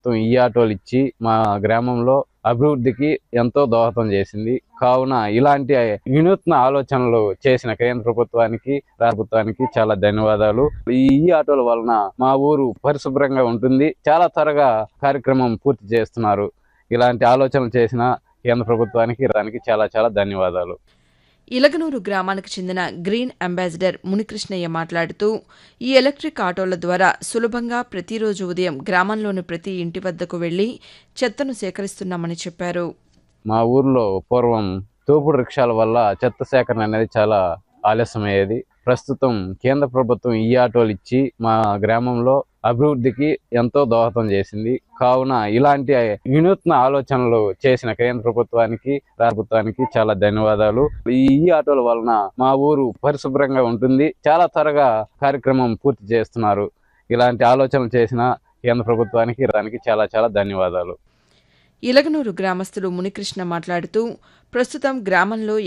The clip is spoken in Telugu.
ఈ ఆటోలు ఇచ్చి మా గ్రామంలో అభివృద్ధికి ఎంతో దోహదం చేసింది కావున ఇలాంటి వినూత్న ఆలోచనలు చేసిన కేంద్ర ప్రభుత్వానికి రాష్ట్ర ప్రభుత్వానికి చాలా ధన్యవాదాలు ఈ ఈ ఆటోల వలన మా ఊరు పరిశుభ్రంగా ఉంటుంది చాలా త్వరగా కార్యక్రమం పూర్తి చేస్తున్నారు ఇలాంటి ఆలోచనలు చేసిన కేంద్ర ప్రభుత్వానికి దానికి చాలా చాలా ధన్యవాదాలు ఇలగనూరు గ్రామానికి చెందిన గ్రీన్ అంబాసిడర్ మునికృష్ణయ్య మాట్లాడుతూ ఈ ఎలక్ట్రిక్ ఆటోల ద్వారా సులభంగా ప్రతిరోజు ఉదయం గ్రామంలోని ప్రతి ఇంటి వద్దకు వెళ్లి చెత్తను సేకరిస్తున్నామని చెప్పారు మా ఊర్లో పూర్వం తోపుడు రిక్షాల వల్ల చెత్త సేకరణ అనేది చాలా ఆలస్యమయ్యేది ప్రస్తుతం కేంద్ర ప్రభుత్వం ఈ ఆటోలు ఇచ్చి మా గ్రామంలో అభివృద్ధికి ఎంతో దోహదం చేసింది కావున ఇలాంటి వినూత్న ఆలోచనలు చేసిన కేంద్ర ప్రభుత్వానికి రాష్ట్ర ప్రభుత్వానికి చాలా ధన్యవాదాలు ఈ ఈ ఆటోల వలన మా ఊరు పరిశుభ్రంగా ఉంటుంది చాలా త్వరగా కార్యక్రమం పూర్తి చేస్తున్నారు ఇలాంటి ఆలోచనలు చేసిన కేంద్ర ప్రభుత్వానికి దానికి చాలా చాలా ధన్యవాదాలు ఇలగనూరు గ్రామస్తులు మునికృష్ణ మాట్లాడుతూ ప్రస్తుతం గ్రామంలో